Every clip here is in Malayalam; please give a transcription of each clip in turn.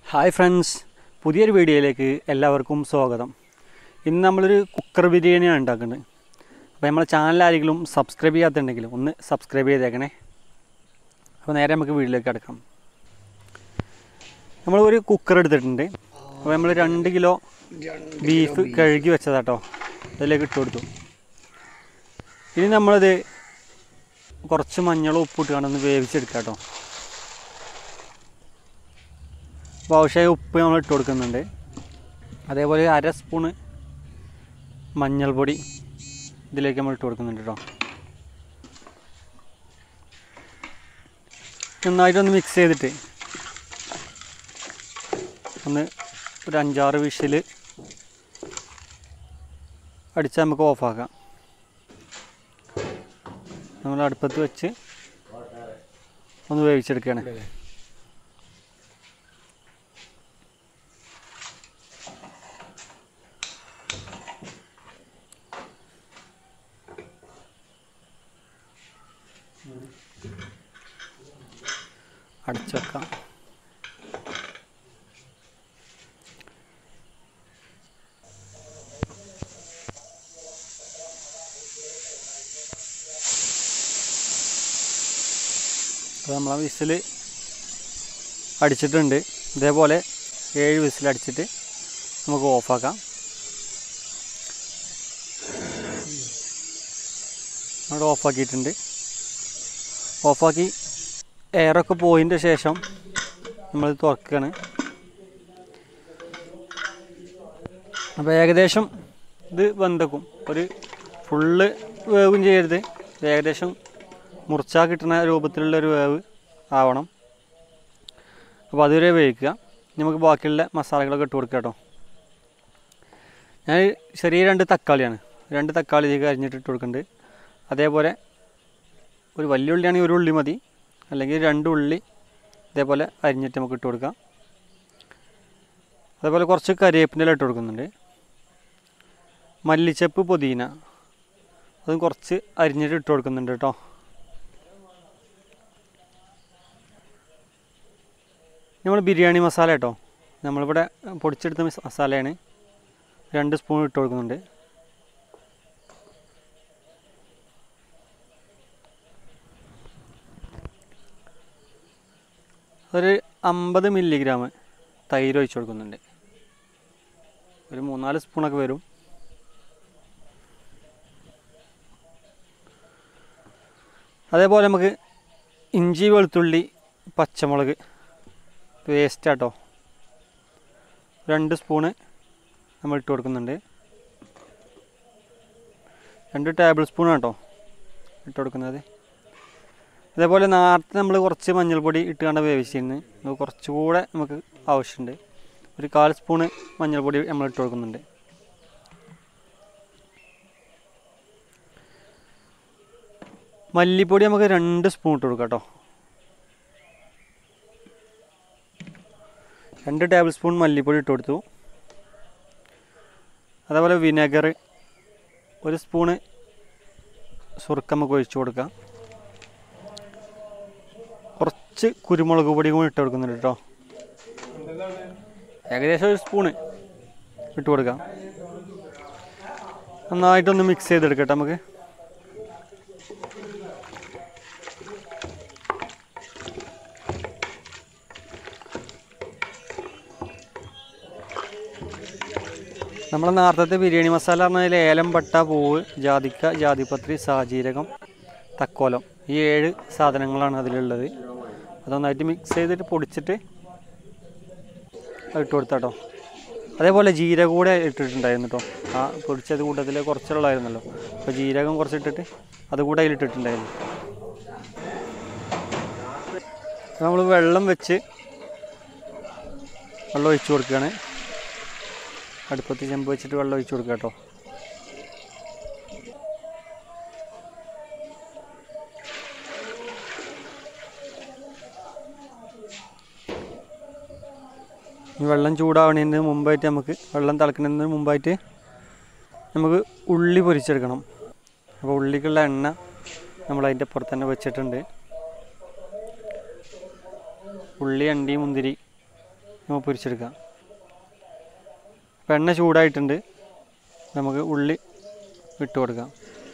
ഹായ് ഫ്രണ്ട്സ് പുതിയൊരു വീഡിയോയിലേക്ക് എല്ലാവർക്കും സ്വാഗതം ഇന്ന് നമ്മളൊരു കുക്കർ ബിരിയാണിയാണ് ഉണ്ടാക്കുന്നത് അപ്പോൾ നമ്മളെ ചാനൽ ആരെങ്കിലും സബ്സ്ക്രൈബ് ചെയ്യാത്തുണ്ടെങ്കിൽ ഒന്ന് സബ്സ്ക്രൈബ് ചെയ്തേക്കണേ അപ്പോൾ നേരെ നമുക്ക് വീട്ടിലേക്ക് കിടക്കാം നമ്മൾ ഒരു കുക്കർ എടുത്തിട്ടുണ്ട് അപ്പോൾ നമ്മൾ രണ്ട് കിലോ ബീഫ് കഴുകി വെച്ചതാട്ടോ അതിലേക്ക് ഇട്ട് കൊടുത്തു ഇനി നമ്മളത് കുറച്ച് മഞ്ഞളും ഉപ്പിട്ട് കണ്ടൊന്ന് വേവിച്ചെടുക്കാം കേട്ടോ അപ്പോൾ ആവശ്യമായ ഉപ്പ് നമ്മൾ ഇട്ട് കൊടുക്കുന്നുണ്ട് അതേപോലെ ഒരു അര സ്പൂണ് മഞ്ഞൾപ്പൊടി ഇതിലേക്ക് നമ്മൾ ഇട്ട് കൊടുക്കുന്നുണ്ട് കേട്ടോ നന്നായിട്ടൊന്ന് മിക്സ് ചെയ്തിട്ട് ഒന്ന് ഒരു അഞ്ചാറ് വിഷിൽ അടിച്ചാൽ നമുക്ക് ഓഫാക്കാം നമ്മൾ അടുപ്പത്ത് വെച്ച് ഒന്ന് വേവിച്ചെടുക്കുകയാണ് അടച്ചു വെക്കാം അപ്പോൾ നമ്മൾ ആ വിസിൽ അടിച്ചിട്ടുണ്ട് ഇതേപോലെ ഏഴ് വിസിൽ അടിച്ചിട്ട് നമുക്ക് ഓഫാക്കാം നമ്മൾ ഓഫാക്കിയിട്ടുണ്ട് ഓഫാക്കി എയറൊക്കെ പോയതിൻ്റെ ശേഷം നമ്മൾ തുറക്കുകയാണ് അപ്പോൾ ഏകദേശം ഇത് വെന്തക്കും ഒരു ഫുള്ള് വേവും ചെയ്യരുത് ഇത് ഏകദേശം മുറിച്ചാൽ കിട്ടുന്ന രൂപത്തിലുള്ള ഒരു വേവ് ആവണം അപ്പോൾ അതുവരെ വേവിക്കുക ഇനി നമുക്ക് ബാക്കിയുള്ള മസാലകളൊക്കെ ഇട്ട് കൊടുക്കുക കേട്ടോ ഞാൻ ചെറിയ രണ്ട് തക്കാളിയാണ് രണ്ട് തക്കാളി ഇതിലേക്ക് അരിഞ്ഞിട്ട് ഇട്ട് കൊടുക്കുന്നുണ്ട് അതേപോലെ ഒരു വലിയ ഉള്ളിയാണെങ്കിൽ ഒരു ഉള്ളി മതി അല്ലെങ്കിൽ രണ്ട് ഉള്ളി ഇതേപോലെ അരിഞ്ഞിട്ട് നമുക്ക് ഇട്ട് കൊടുക്കാം അതേപോലെ കുറച്ച് കരിവേപ്പിൻ്റെ ഇല ഇട്ട് കൊടുക്കുന്നുണ്ട് മല്ലിച്ചപ്പ് പുതിന അതും കുറച്ച് അരിഞ്ഞിട്ട് ഇട്ട് കൊടുക്കുന്നുണ്ട് കേട്ടോ നമ്മൾ ബിരിയാണി മസാല കേട്ടോ നമ്മളിവിടെ പൊടിച്ചെടുത്ത മസ- മസാലയാണ് രണ്ട് സ്പൂൺ ഇട്ട് കൊടുക്കുന്നുണ്ട് ഒരു അമ്പത് മില്ലിഗ്രാം തൈര് ഒഴിച്ച് കൊടുക്കുന്നുണ്ട് ഒരു മൂന്നാല് സ്പൂണൊക്കെ വരും അതേപോലെ നമുക്ക് ഇഞ്ചി വെളുത്തുള്ളി പച്ചമുളക് പേസ്റ്റ് ആട്ടോ രണ്ട് സ്പൂണ് നമ്മൾ ഇട്ട് കൊടുക്കുന്നുണ്ട് രണ്ട് ടേബിൾ സ്പൂൺ കേട്ടോ ഇട്ട് കൊടുക്കുന്നത് അതേപോലെ നേരത്തെ നമ്മൾ കുറച്ച് മഞ്ഞൾപ്പൊടി ഇട്ട് കണ്ട വേവിച്ചിരുന്നു അത് കുറച്ചുകൂടെ നമുക്ക് ആവശ്യമുണ്ട് ഒരു കാൽ സ്പൂണ് മഞ്ഞൾപ്പൊടി നമ്മൾ ഇട്ട് കൊടുക്കുന്നുണ്ട് മല്ലിപ്പൊടി നമുക്ക് രണ്ട് സ്പൂൺ ഇട്ട് കൊടുക്കാം കേട്ടോ രണ്ട് ടേബിൾ സ്പൂൺ മല്ലിപ്പൊടി ഇട്ട് കൊടുത്തു അതേപോലെ വിനെഗർ ഒരു സ്പൂണ് സുറുക്ക നമുക്ക് ഒഴിച്ചു കൊടുക്കാം കുറച്ച് കുരുമുളക് പൊടി കൂടി ഇട്ട് കൊടുക്കുന്നുണ്ട് കേട്ടോ ഏകദേശം ഒരു സ്പൂണ് ഇട്ട് കൊടുക്കാം നന്നായിട്ടൊന്ന് മിക്സ് ചെയ്തെടുക്കട്ടെ നമുക്ക് നമ്മൾ നേരത്തെ ബിരിയാണി മസാല പറഞ്ഞതിൽ ഏലം പട്ട പൂവ് ജാതിക്ക ജാതിപത്രി സാജീരകം തക്കോലം ഈ ഏഴ് സാധനങ്ങളാണ് അതിലുള്ളത് അതൊന്നായിട്ട് മിക്സ് ചെയ്തിട്ട് പൊടിച്ചിട്ട് അത് ഇട്ട് കൊടുത്താട്ടോ അതേപോലെ ജീരകം കൂടെ ഇട്ടിട്ടുണ്ടായിരുന്നു കേട്ടോ ആ പൊടിച്ചത് കൂട്ടത്തിൽ കുറച്ചുള്ളായിരുന്നല്ലോ അപ്പോൾ ജീരകം കുറച്ചിട്ടിട്ട് അത് കൂടെ അതിലിട്ടിട്ടുണ്ടായിരുന്നു നമ്മൾ വെള്ളം വെച്ച് വെള്ളം ഒഴിച്ച് കൊടുക്കുകയാണ് അടുപ്പത്ത് ചെമ്പ് വെച്ചിട്ട് വെള്ളം ഒഴിച്ച് കൊടുക്കുക കേട്ടോ ഈ വെള്ളം ചൂടാവണതിന് മുമ്പായിട്ട് നമുക്ക് വെള്ളം തിളക്കുന്നതിന് മുമ്പായിട്ട് നമുക്ക് ഉള്ളി പൊരിച്ചെടുക്കണം അപ്പോൾ ഉള്ളിക്കുള്ള എണ്ണ നമ്മൾ അതിൻ്റെ പുറത്ത് തന്നെ വെച്ചിട്ടുണ്ട് ഉള്ളി അണ്ടി മുന്തിരി നമുക്ക് പൊരിച്ചെടുക്കാം അപ്പം എണ്ണ ചൂടായിട്ടുണ്ട് നമുക്ക് ഉള്ളി ഇട്ട് കൊടുക്കാം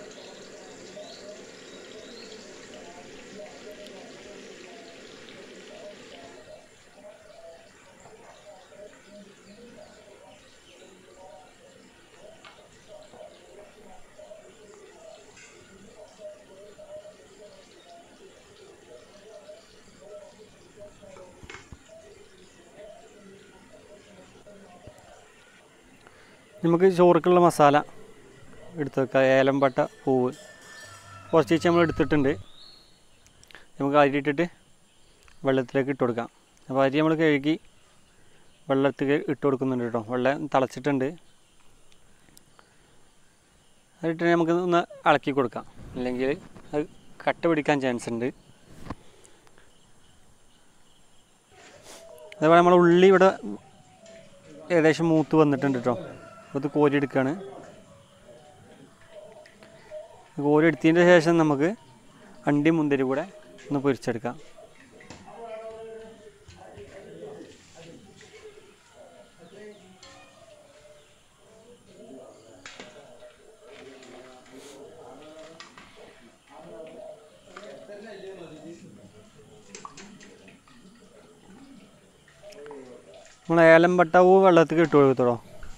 നമുക്ക് ചോറുക്കുള്ള മസാല എടുത്ത് വെക്കാം ഏലം പട്ട പൂവ് കുറച്ച് വെച്ച് നമ്മൾ എടുത്തിട്ടുണ്ട് നമുക്ക് അരി ഇട്ടിട്ട് വെള്ളത്തിലേക്ക് ഇട്ട് കൊടുക്കാം അപ്പോൾ അരി നമ്മൾ കഴുകി വെള്ളത്തിൽ ഇട്ട് കൊടുക്കുന്നുണ്ട് കേട്ടോ വെള്ളം തിളച്ചിട്ടുണ്ട് അതിട്ട് നമുക്ക് ഒന്ന് ഇളക്കി കൊടുക്കാം അല്ലെങ്കിൽ അത് കട്ട പിടിക്കാൻ ചാൻസ് ഉണ്ട് അതേപോലെ നമ്മൾ ഉള്ളി ഇവിടെ ഏകദേശം മൂത്ത് വന്നിട്ടുണ്ട് കേട്ടോ അപ്പോൾ ഇത് കോരി എടുക്കുകയാണ് കോരി എടുത്തതിൻ്റെ ശേഷം നമുക്ക് അണ്ടി മുന്തിരി കൂടെ ഒന്ന് പൊരിച്ചെടുക്കാം നമ്മൾ ഏലം പട്ടാവൂ വെള്ളത്തിൽ ഇട്ട് കൊടുത്തോളൂ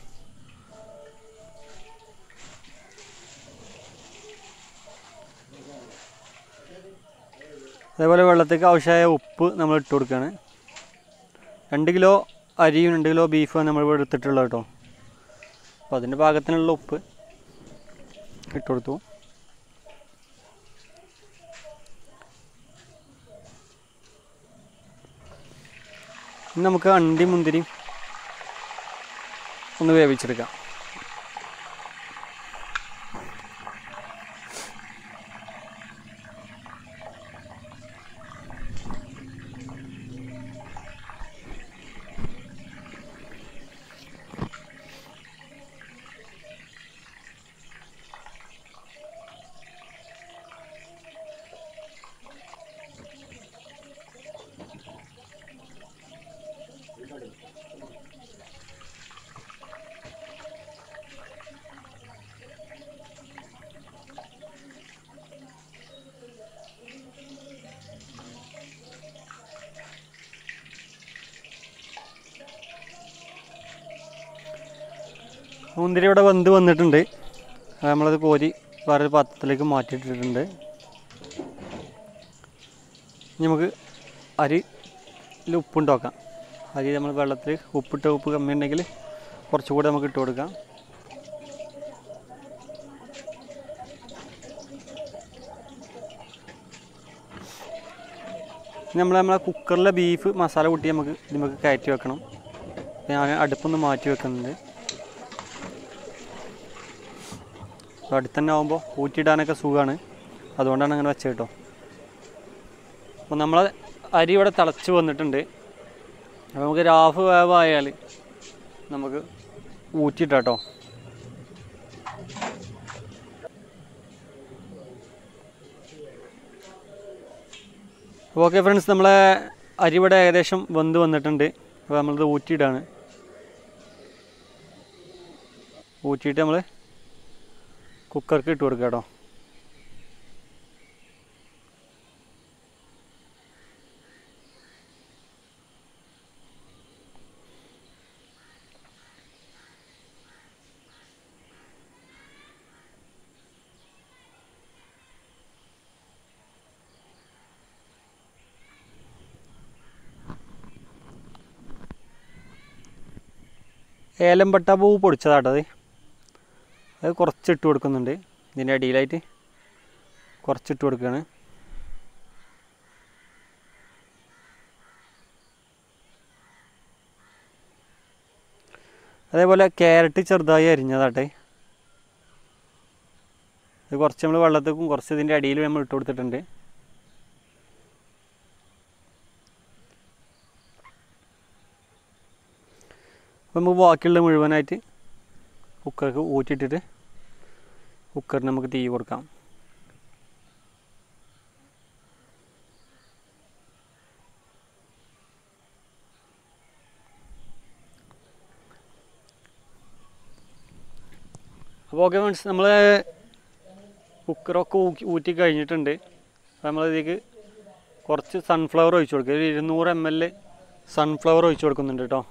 അതേപോലെ വെള്ളത്തേക്ക് ആവശ്യമായ ഉപ്പ് നമ്മൾ ഇട്ട് കൊടുക്കുകയാണ് രണ്ട് കിലോ അരിയും രണ്ട് കിലോ ബീഫും നമ്മൾ ഇവിടെ എടുത്തിട്ടുള്ളത് കേട്ടോ അപ്പോൾ അതിൻ്റെ പാകത്തിനുള്ള ഉപ്പ് ഇട്ട് കൊടുത്തു ഇനി നമുക്ക് അണ്ടി മുന്തിരി ഒന്ന് വേവിച്ചെടുക്കാം മുന്തിരി ഇവിടെ വെന്ത് വന്നിട്ടുണ്ട് അത് നമ്മളത് കോരി വേറൊരു പാത്രത്തിലേക്ക് മാറ്റിയിട്ടിട്ടുണ്ട് ഇനി നമുക്ക് അരിയിൽ ഉപ്പുണ്ട് നോക്കാം അരി നമ്മൾ വെള്ളത്തിൽ ഉപ്പിട്ട ഉപ്പ് കമ്മി ഉണ്ടെങ്കിൽ കുറച്ചുകൂടെ നമുക്ക് ഇട്ട് കൊടുക്കാം ഇനി നമ്മൾ നമ്മളെ കുക്കറിലെ ബീഫ് മസാല കൂട്ടി നമുക്ക് ഇത് നമുക്ക് കയറ്റി വെക്കണം ഞാൻ അടുപ്പൊന്ന് മാറ്റി വെക്കുന്നുണ്ട് അപ്പോൾ അടുത്ത് തന്നെ ആകുമ്പോൾ ഊറ്റിയിടാനൊക്കെ സുഖമാണ് അതുകൊണ്ടാണ് അങ്ങനെ വെച്ചത് കേട്ടോ അപ്പോൾ നമ്മൾ അരി ഇവിടെ തിളച്ച് വന്നിട്ടുണ്ട് അപ്പോൾ നമുക്ക് രാഫ് വേവായാൽ നമുക്ക് ഊറ്റിയിട്ടാം കേട്ടോ ഓക്കെ ഫ്രണ്ട്സ് നമ്മളെ അരി ഇവിടെ ഏകദേശം വെന്ത് വന്നിട്ടുണ്ട് അപ്പോൾ നമ്മളിത് ഊറ്റിയിടാണ് ഊറ്റിയിട്ട് നമ്മൾ കുക്കർക്ക് ഇട്ട് കൊടുക്കുക കേട്ടോ ഏലം പട്ട പൂ പൊടിച്ചതാട്ടത് അത് കുറച്ചിട്ട് കൊടുക്കുന്നുണ്ട് ഇതിൻ്റെ അടിയിലായിട്ട് കുറച്ചിട്ട് കൊടുക്കുകയാണ് അതേപോലെ ക്യാരറ്റ് ചെറുതായി അരിഞ്ഞതാട്ടെ ഇത് കുറച്ച് നമ്മൾ വെള്ളത്തേക്കും കുറച്ച് ഇതിൻ്റെ അടിയിൽ നമ്മൾ ഇട്ട് കൊടുത്തിട്ടുണ്ട് അപ്പോൾ നമുക്ക് ബാക്കിയുള്ള മുഴുവനായിട്ട് കുക്കർക്ക് ഊറ്റിയിട്ടിട്ട് കുക്കറിന് നമുക്ക് തീ കൊടുക്കാം അപ്പോൾ ഓക്കെ ഫ്രണ്ട്സ് നമ്മൾ കുക്കറൊക്കെ ഊക്കി ഊറ്റി കഴിഞ്ഞിട്ടുണ്ട് അപ്പോൾ നമ്മളിതിലേക്ക് കുറച്ച് സൺഫ്ലവർ ഒഴിച്ചു കൊടുക്കുക ഒരു ഇരുന്നൂറ് എം എൽ സൺഫ്ലവർ ഒഴിച്ചു കൊടുക്കുന്നുണ്ട് കേട്ടോ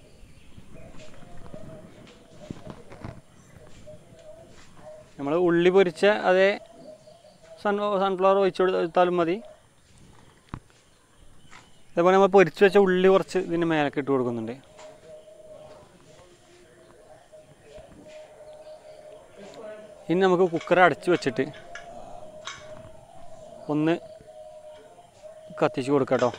നമ്മൾ ഉള്ളി പൊരിച്ച അതേ സൺ സൺഫ്ലവർ ഒഴിച്ചു കൊടുത്താലും മതി അതേപോലെ നമ്മൾ പൊരിച്ച് വെച്ച ഉള്ളി കുറച്ച് ഇതിന് മേലൊക്കെ ഇട്ട് കൊടുക്കുന്നുണ്ട് ഇനി നമുക്ക് കുക്കർ അടച്ചു വെച്ചിട്ട് ഒന്ന് കത്തിച്ച് കൊടുക്കാം കേട്ടോ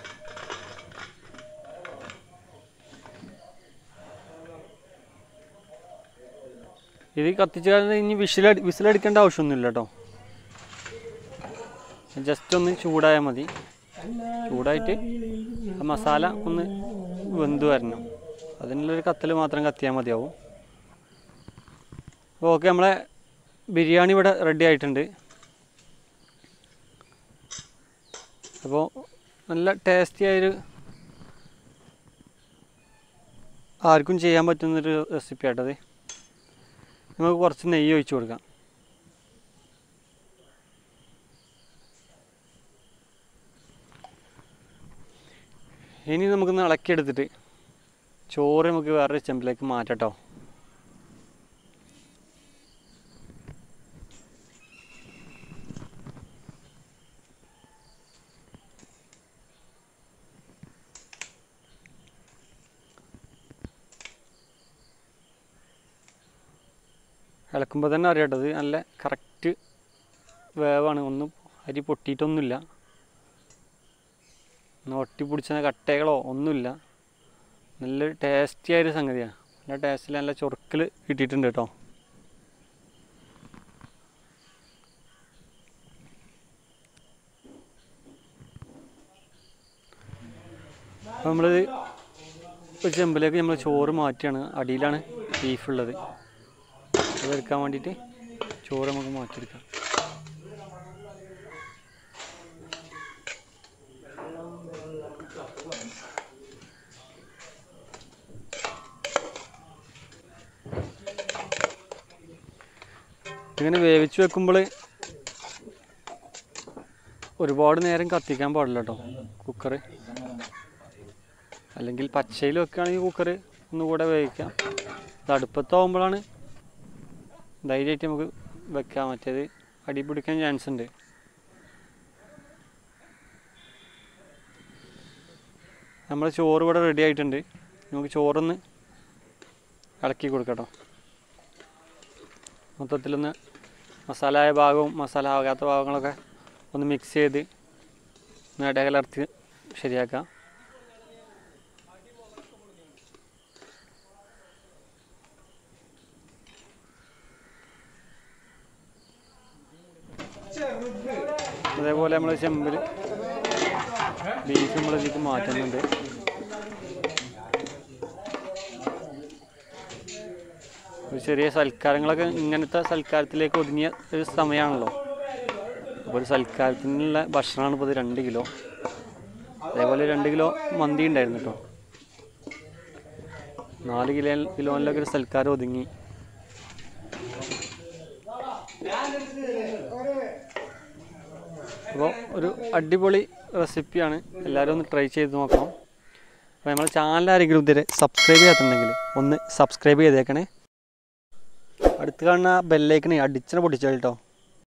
ഇത് കത്തിച്ച് കഴിഞ്ഞാൽ ഇനി വിസിൽ വിസിലടിക്കേണ്ട ആവശ്യമൊന്നുമില്ല കേട്ടോ ജസ്റ്റ് ഒന്ന് ചൂടായാൽ മതി ചൂടായിട്ട് ആ മസാല ഒന്ന് വെന്ത് വരണം അതിനുള്ളൊരു കത്തൽ മാത്രം കത്തിയാൽ മതിയാവും ഓക്കെ നമ്മളെ ബിരിയാണി ഇവിടെ റെഡി ആയിട്ടുണ്ട് അപ്പോൾ നല്ല ടേസ്റ്റി ആയൊരു ആർക്കും ചെയ്യാൻ പറ്റുന്നൊരു റെസിപ്പി ആട്ടത് നമുക്ക് കുറച്ച് നെയ്യ് ഒഴിച്ചു കൊടുക്കാം ഇനി നമുക്കൊന്ന് ഇളക്കിയെടുത്തിട്ട് ചോറ് നമുക്ക് വേറൊരു ചെമ്പിലേക്ക് മാറ്റട്ടോ ഇളക്കുമ്പോൾ തന്നെ അറിയാട്ടത് നല്ല കറക്റ്റ് വേവാണ് ഒന്നും അരി പൊട്ടിയിട്ടൊന്നുമില്ല ഒന്ന് ഒട്ടിപ്പിടിച്ച കട്ടകളോ ഒന്നുമില്ല നല്ലൊരു ടേസ്റ്റി ആയൊരു സംഗതിയാണ് നല്ല ടേസ്റ്റിൽ നല്ല ചൊറുക്കൽ കിട്ടിയിട്ടുണ്ട് കേട്ടോ അപ്പോൾ നമ്മൾ ഒരു ചെമ്പിലേക്ക് നമ്മൾ ചോറ് മാറ്റിയാണ് അടിയിലാണ് ബീഫ് ഉള്ളത് അതെടുക്കാൻ വേണ്ടിയിട്ട് ചോറ് നമുക്ക് മാറ്റിയെടുക്കാം ഇങ്ങനെ വേവിച്ച് വെക്കുമ്പോൾ ഒരുപാട് നേരം കത്തിക്കാൻ പാടില്ല കേട്ടോ കുക്കർ അല്ലെങ്കിൽ പച്ചയിൽ വെക്കുകയാണെങ്കിൽ കുക്കർ ഒന്നുകൂടെ വേവിക്കാം ഇത് അടുപ്പത്താവുമ്പോഴാണ് ധൈര്യമായിട്ട് നമുക്ക് വെക്കാൻ മറ്റേത് അടി പിടിക്കാൻ ചാൻസ് ഉണ്ട് നമ്മൾ ചോറ് ഇവിടെ റെഡി ആയിട്ടുണ്ട് നമുക്ക് ചോറൊന്ന് ഇളക്കി കൊടുക്കട്ടോ മൊത്തത്തിലൊന്ന് മസാല ആയ ഭാഗവും മസാല ആകാത്ത ഭാഗങ്ങളൊക്കെ ഒന്ന് മിക്സ് ചെയ്ത് ഒന്ന് ഇടകലർത്തി ശരിയാക്കാം അതേപോലെ നമ്മൾ ചെമ്പിൽ ബീഫ് നമ്മൾ ഇതിലേക്ക് മാറ്റുന്നുണ്ട് ഒരു ചെറിയ സൽക്കാരങ്ങളൊക്കെ ഇങ്ങനത്തെ സൽക്കാരത്തിലേക്ക് ഒതുങ്ങിയ ഒരു സമയമാണല്ലോ അപ്പോൾ ഒരു സൽക്കാരത്തിനുള്ള ഭക്ഷണമാണ് ഇപ്പോൾ ഇത് രണ്ട് കിലോ അതേപോലെ രണ്ട് കിലോ മന്തി ഉണ്ടായിരുന്നു കേട്ടോ നാല് കിലോ കിലോയിലൊക്കെ ഒരു സൽക്കാരം ഒതുങ്ങി അപ്പോൾ ഒരു അടിപൊളി റെസിപ്പിയാണ് എല്ലാവരും ഒന്ന് ട്രൈ ചെയ്ത് നോക്കണം അപ്പോൾ നമ്മൾ ചാനൽ ആരെങ്കിലും ഇതുവരെ സബ്സ്ക്രൈബ് ചെയ്യാത്തുണ്ടെങ്കിൽ ഒന്ന് സബ്സ്ക്രൈബ് ചെയ്തേക്കണേ അടുത്ത് കാണുന്ന ബെല്ലൈക്കണേ അടിച്ചിനെ പൊട്ടിച്ചാൽ കേട്ടോ